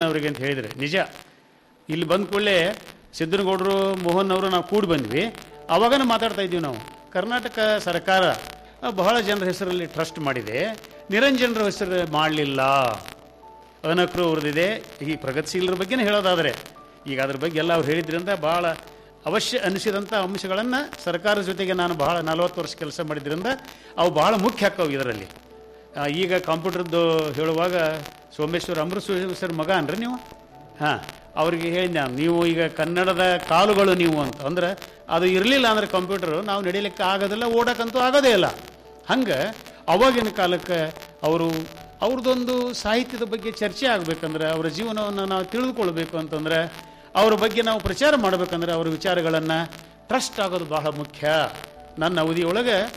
ಅವರಿಗೆ ಅಂತ ಹೇಳಿದರೆ ನಿಜ ಇಲ್ಲಿ ಬಂದ ಕೂಡಲೇ ಸಿದ್ದನಗೌಡರು ಮೋಹನ್ ಅವರು ನಾವು ಕೂಡಿ ಬಂದ್ವಿ ಅವಾಗನ ಮಾತಾಡ್ತಾ ಇದ್ದೀವಿ ನಾವು ಕರ್ನಾಟಕ ಸರ್ಕಾರ ಆ, ಬಹಳ ಜನರ ಹೆಸರಲ್ಲಿ ಟ್ರಸ್ಟ್ ಮಾಡಿದೆ ನಿರಂಜನರ ಹೆಸರು ಮಾಡಲಿಲ್ಲ ಅನಕರು ಅವ್ರದ್ದಿದೆ ಈ ಪ್ರಗತಿಶೀಲರ ಬಗ್ಗೆನೇ ಹೇಳೋದಾದರೆ ಈಗ ಅದ್ರ ಬಗ್ಗೆ ಎಲ್ಲ ಅವ್ರು ಹೇಳಿದ್ರಿಂದ ಭಾಳ ಅವಶ್ಯ ಅನಿಸಿದಂಥ ಅಂಶಗಳನ್ನು ಸರ್ಕಾರದ ಜೊತೆಗೆ ನಾನು ಬಹಳ ನಲವತ್ತು ವರ್ಷ ಕೆಲಸ ಮಾಡಿದ್ರಿಂದ ಅವು ಬಹಳ ಮುಖ್ಯ ಹಾಕವು ಇದರಲ್ಲಿ ಆ, ಈಗ ಕಂಪ್ಯೂಟರ್ದು ಹೇಳುವಾಗ ಸೋಮೇಶ್ವರ ಅಮೃತ ಸರ್ ಮಗ ಅನ್ರಿ ನೀವು ಹಾಂ ಅವ್ರಿಗೆ ಹೇಳಿದ ನಾನು ನೀವು ಈಗ ಕನ್ನಡದ ಕಾಲುಗಳು ನೀವು ಅಂತ ಅಂದ್ರೆ ಅದು ಇರಲಿಲ್ಲ ಅಂದ್ರೆ ಕಂಪ್ಯೂಟರ್ ನಾವು ನಡೀಲಿಕ್ಕೆ ಆಗೋದಿಲ್ಲ ಓಡಕ್ಕಂತೂ ಆಗೋದೇ ಇಲ್ಲ ಹಂಗೆ ಅವಾಗಿನ ಕಾಲಕ್ಕೆ ಅವರು ಅವ್ರದ್ದೊಂದು ಸಾಹಿತ್ಯದ ಬಗ್ಗೆ ಚರ್ಚೆ ಆಗಬೇಕಂದ್ರೆ ಅವರ ಜೀವನವನ್ನು ನಾವು ತಿಳಿದುಕೊಳ್ಬೇಕು ಅಂತಂದ್ರೆ ಅವ್ರ ಬಗ್ಗೆ ನಾವು ಪ್ರಚಾರ ಮಾಡಬೇಕಂದ್ರೆ ಅವ್ರ ವಿಚಾರಗಳನ್ನು ಟ್ರಸ್ಟ್ ಆಗೋದು ಬಹಳ ಮುಖ್ಯ ನನ್ನ ಅವಧಿಯೊಳಗೆ